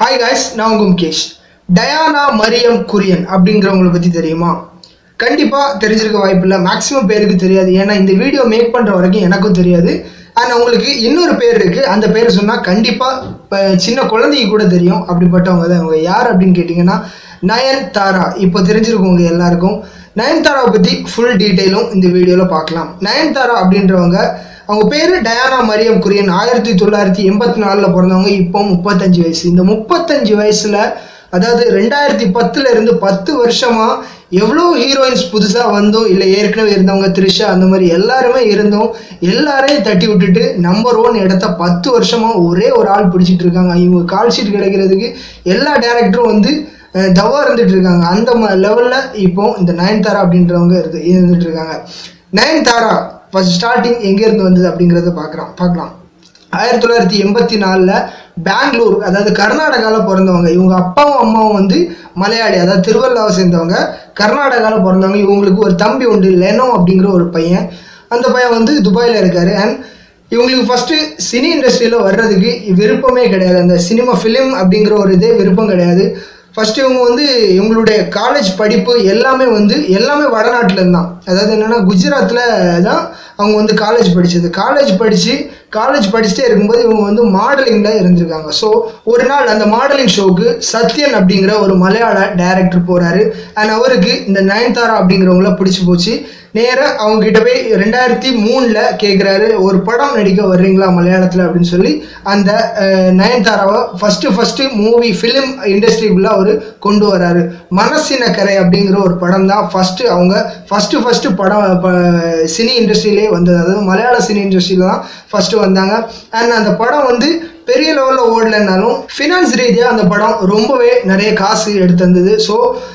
hi guys நான் உங்க முகேஷ் டயானா மரியம் குரியன் அப்படிங்கிறவங்களை பற்றி தெரியுமா கண்டிப்பாக தெரிஞ்சிருக்க வாய்ப்பில்லை மேக்ஸிமம் பேருக்கு தெரியாது ஏன்னா இந்த வீடியோ மேக் பண்ணுற வரைக்கும் எனக்கும் தெரியாது அண்ட் உங்களுக்கு இன்னொரு பேர் இருக்குது அந்த பேர் சொன்னால் கண்டிப்பாக சின்ன குழந்தைக்கு கூட தெரியும் அப்படிப்பட்டவங்க தான் அவங்க யார் அப்படின்னு கேட்டிங்கன்னா நயன் தாரா இப்போ தெரிஞ்சிருக்கவங்க எல்லாருக்கும் நயன்தாராவை பற்றி ஃபுல் டீட்டெயிலும் இந்த வீடியோவில் பார்க்கலாம் நயன்தாரா அப்படின்றவங்க அவங்க பேர் டயானா மரியம் குரியன் ஆயிரத்தி தொள்ளாயிரத்தி எண்பத்தி நாலில் பிறந்தவங்க இப்போ முப்பத்தஞ்சு வயசு இந்த முப்பத்தஞ்சு வயசில் அதாவது ரெண்டாயிரத்தி பத்துல இருந்து பத்து வருஷமாக எவ்வளோ ஹீரோயின்ஸ் புதுசாக வந்தோம் இல்லை ஏற்கனவே இருந்தவங்க த்ரிஷா அந்த மாதிரி எல்லாருமே இருந்தோம் எல்லாரையும் தட்டி விட்டுட்டு நம்பர் ஒன் இடத்த பத்து வருஷமாக ஒரே ஒரு ஆள் பிடிச்சிட்டு இருக்காங்க இவங்க கால் ஷீட் கிடைக்கிறதுக்கு எல்லா டேரக்டரும் வந்து அஹ், தவா இருந்துட்டு இருக்காங்க அந்த லெவலில் இப்போ இந்த நயன்தாரா அப்படின்றவங்க இருந்து இருந்துட்டு இருக்காங்க நயன்தாரா ஃபர்ஸ்ட் ஸ்டார்டிங் எங்கேருந்து வந்தது அப்படிங்கிறத பார்க்குறோம் பார்க்கலாம் ஆயிரத்தி தொள்ளாயிரத்தி எண்பத்தி நாலில் பெங்களூர் அதாவது கர்நாடகாவில் பிறந்தவங்க இவங்க அப்பாவும் அம்மாவும் வந்து மலையாளி அதாவது திருவள்ளாவை சேர்ந்தவங்க கர்நாடகாவில் பிறந்தவங்க இவங்களுக்கு ஒரு தம்பி உண்டு லெனோ அப்படிங்கிற ஒரு பையன் அந்த பையன் வந்து துபாயில் இருக்காரு அண்ட் இவங்களுக்கு ஃபஸ்ட்டு சினி இண்டஸ்ட்ரியில் வர்றதுக்கு விருப்பமே கிடையாது அந்த சினிமா ஃபிலிம் அப்படிங்கிற ஒரு இதே விருப்பம் கிடையாது ஃபஸ்ட்டு இவங்க வந்து இவங்களுடைய காலேஜ் படிப்பு எல்லாமே வந்து எல்லாமே வடநாட்டில் இருந்தான் அதாவது என்னென்னா குஜராத்தில் தான் அவங்க வந்து காலேஜ் படித்தது காலேஜ் படித்து காலேஜ் படிச்சுட்டே இருக்கும்போது இவங்க வந்து மாடலிங்கில் இருந்திருக்காங்க ஸோ ஒரு நாள் அந்த மாடலிங் ஷோவுக்கு சத்யன் அப்படிங்கிற ஒரு மலையாள டைரக்டர் போகிறாரு அண்ட் அவருக்கு இந்த நயன்தாரா அப்படிங்கிறவங்கள பிடிச்சி போச்சு நேராக அவங்க கிட்ட போய் ரெண்டாயிரத்தி மூணில் கேட்குறாரு ஒரு படம் நடிக்க வர்றீங்களா மலையாளத்தில் அப்படின்னு சொல்லி அந்த அஹ், நயன்தாராவை ஃபஸ்ட்டு ஃபஸ்ட்டு மூவி ஃபிலிம் இண்டஸ்ட்ரிக்குள்ளே அவர் கொண்டு வராரு மனசின கரை அப்படிங்கிற ஒரு படம் தான் ஃபஸ்ட்டு அவங்க ஃபஸ்ட்டு ஃபஸ்ட்டு படம் ப- சினி இண்டஸ்ட்ரியிலே வந்தது அதாவது மலையாள சினி இண்டஸ்ட்ரியில் தான் ஃபஸ்ட்டு வந்தாங்க அண்ட் அந்த படம் வந்து பெரிய லெவலில் ஓடலைன்னாலும் ஃபினான்ஸ் ரீதியாக அந்த படம் ரொம்பவே நிறைய காசு எடுத்து வந்தது ஸோ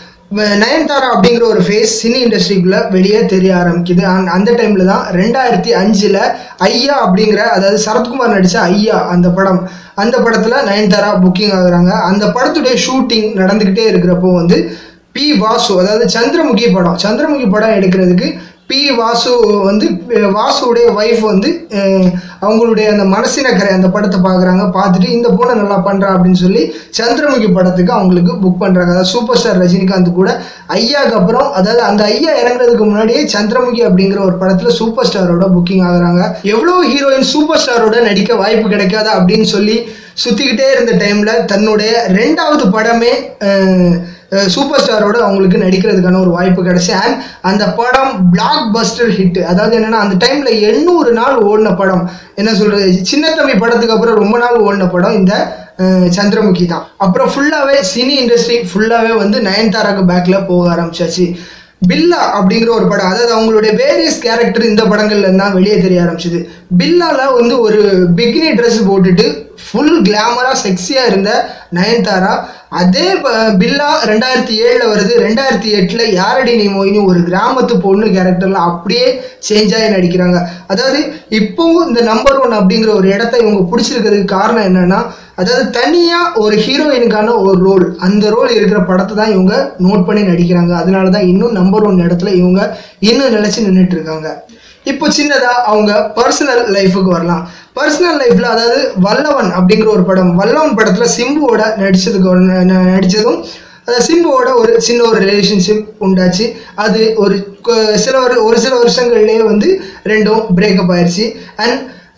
நயன்தாரா அப்படிங்கிற ஒரு ஃபேஸ் சினி இண்டஸ்ட்ரிக்குள்ளே வெளியே தெரிய ஆரம்பிக்குது அண்ட் அந்த டைமில் தான் ரெண்டாயிரத்தி அஞ்சில் ஐயா அப்படிங்கிற அதாவது சரத்குமார் நடித்த ஐயா அந்த படம் அந்த படத்தில் நயன்தாரா புக்கிங் ஆகுறாங்க அந்த படத்துடைய ஷூட்டிங் நடந்துக்கிட்டே இருக்கிறப்போ வந்து பி வாசு அதாவது சந்திரமுகி படம் சந்திரமுகி படம் எடுக்கிறதுக்கு பி வாசு வந்து அஹ், வாசுவுடைய ஒய்ஃப் வந்து அஹ், அவங்களுடைய அந்த மனசினக்கரை அந்த படத்தை பார்க்குறாங்க பார்த்துட்டு இந்த பொண்ணு நல்லா பண்ணுறா அப்படின்னு சொல்லி சந்திரமுகி படத்துக்கு அவங்களுக்கு புக் பண்ணுறாங்க அதாவது சூப்பர் ஸ்டார் ரஜினிகாந்த் கூட ஐயாக்கு அப்புறம் அதாவது அந்த ஐயா இறங்குறதுக்கு முன்னாடியே சந்திரமுகி அப்படிங்கிற ஒரு படத்தில் சூப்பர் ஸ்டாரோட புக்கிங் ஆகுறாங்க எவ்வளோ ஹீரோயின் சூப்பர் ஸ்டாரோட நடிக்க வாய்ப்பு கிடைக்காதா அப்படின்னு சொல்லி சுற்றிக்கிட்டே இருந்த டைமில் தன்னுடைய ரெண்டாவது படமே அஹ், அஹ் சூப்பர் ஸ்டாரோட அவங்களுக்கு நடிக்கிறதுக்கான ஒரு வாய்ப்பு கிடைச்சு அண்ட் அந்த படம் பிளாக் பஸ்டர் ஹிட் அதாவது என்னன்னா அந்த டைம்ல எண்ணூறு நாள் ஓடின படம் என்ன சொல்றது சின்ன தம்பி படத்துக்கு அப்புறம் ரொம்ப நாள் ஓடின படம் இந்த அஹ், சந்திரமுகி தான் அப்புறம் ஃபுல்லாகவே சினி இண்டஸ்ட்ரி ஃபுல்லாகவே வந்து நயன்தாராக்கு பேக்கில் போக ஆரம்பிச்சாச்சு பில்லா அப்படிங்கிற ஒரு படம் அதாவது அவங்களுடைய வேரியஸ் கேரக்டர் இந்த படங்கள்ல தான் வெளியே தெரிய ஆரம்பிச்சது பில்லால வந்து ஒரு பிகினி ட்ரெஸ் போட்டுட்டு ஃபுல் கிளாமரா செக்ஸியா இருந்த நயன்தாரா அதே ப- பில்லா ரெண்டாயிரத்தி ஏழில் வருது ரெண்டாயிரத்தி எட்டில் யாரடி நீ மொயினி ஒரு கிராமத்து பொண்ணு கேரக்டரில் அப்படியே சேஞ்ச் ஆகி நடிக்கிறாங்க அதாவது இப்போவும் இந்த நம்பர் ஒன் அப்படிங்கிற ஒரு இடத்த இவங்க பிடிச்சிருக்கிறதுக்கு காரணம் என்னன்னா அதாவது தனியாக ஒரு ஹீரோயினுக்கான ஒரு ரோல் அந்த ரோல் இருக்கிற படத்தை தான் இவங்க நோட் பண்ணி நடிக்கிறாங்க அதனால தான் இன்னும் நம்பர் ஒன் இடத்துல இவங்க இன்னும் நிலைச்சு நின்றுட்டு இருக்காங்க இப்போ சின்னதாக அவங்க பர்சனல் லைஃபுக்கு வரலாம் பர்சனல் லைஃப்பில் அதாவது வல்லவன் அப்படிங்கிற ஒரு படம் வல்லவன் படத்தில் சிம்புவோட நடிச்சதுக்கு ஒன்று- ந- நடிச்சதும் அதாவது சிம்புவோட ஒரு சின்ன ஒரு ரிலேஷன்ஷிப் உண்டாச்சு அது ஒரு கொ- சில ஒரு ஒரு சில வருஷங்கள்லேயே வந்து ரெண்டும் பிரேக்கப் ஆயிடுச்சு அண்ட்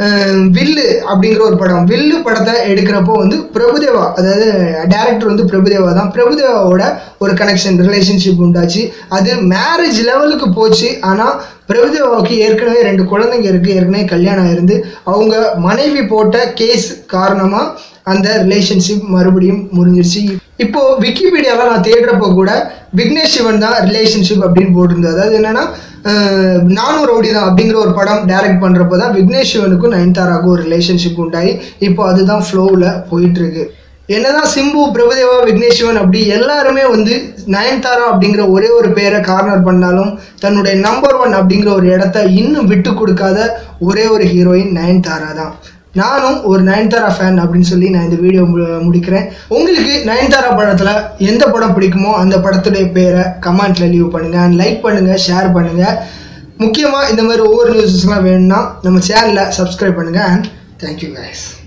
வில்லு அப்படிங்கிற ஒரு படம் வில்லு படத்தை எடுக்கிறப்போ வந்து பிரபுதேவா அதாவது டேரக்டர் வந்து பிரபுதேவா தான் பிரபுதேவாவோட ஒரு கனெக்ஷன் ரிலேஷன்ஷிப் உண்டாச்சு அது மேரேஜ் லெவலுக்கு போச்சு ஆனால் பிரபுதேவாவுக்கு ஏற்கனவே ரெண்டு குழந்தைங்க இருக்குது ஏற்கனவே கல்யாணம் இருந்து அவங்க மனைவி போட்ட கேஸ் காரணமாக அந்த ரிலேஷன்ஷிப் மறுபடியும் முறிஞ்சிருச்சு இப்போ விக்கிபீடியாவில் நான் தேடுறப்போ கூட விக்னேஷ் சிவன் தான் ரிலேஷன்ஷிப் அப்படின்னு போட்டிருந்தது அதாவது என்னன்னா அஹ், நானும் ரவுடி தான் அப்படிங்கிற ஒரு படம் டைரக்ட் பண்ணுறப்போ தான் விக்னேஷ் சிவனுக்கும் நயன்தாராவுக்கும் ஒரு ரிலேஷன்ஷிப் உண்டாகி இப்போ அதுதான் ஃப்ளோவில் போயிட்டு இருக்கு என்னதான் சிம்பு பிரபுதேவா விக்னேஷ் சிவன் அப்படி எல்லாருமே வந்து நயன்தாரா அப்படிங்கிற ஒரே ஒரு பேரை கார்னர் பண்ணாலும் தன்னுடைய நம்பர் ஒன் அப்படிங்கிற ஒரு இடத்த இன்னும் விட்டு கொடுக்காத ஒரே ஒரு ஹீரோயின் நயன்தாரா தான் நானும் ஒரு நயன்தாரா ஃபேன் அப்படின்னு சொல்லி நான் இந்த வீடியோ மு- முடிக்கிறேன் உங்களுக்கு நயன்தாரா படத்தில் எந்த படம் பிடிக்குமோ அந்த படத்துடைய பேரை கமெண்ட்ல லீவ் பண்ணுங்க அண்ட் லைக் பண்ணுங்க ஷேர் பண்ணுங்க முக்கியமாக இந்த மாதிரி ஒவ்வொரு நியூஸஸ்லாம் வேணும்னா நம்ம சேனலை சப்ஸ்கிரைப் பண்ணுங்க அண்ட் தேங்க்யூ guys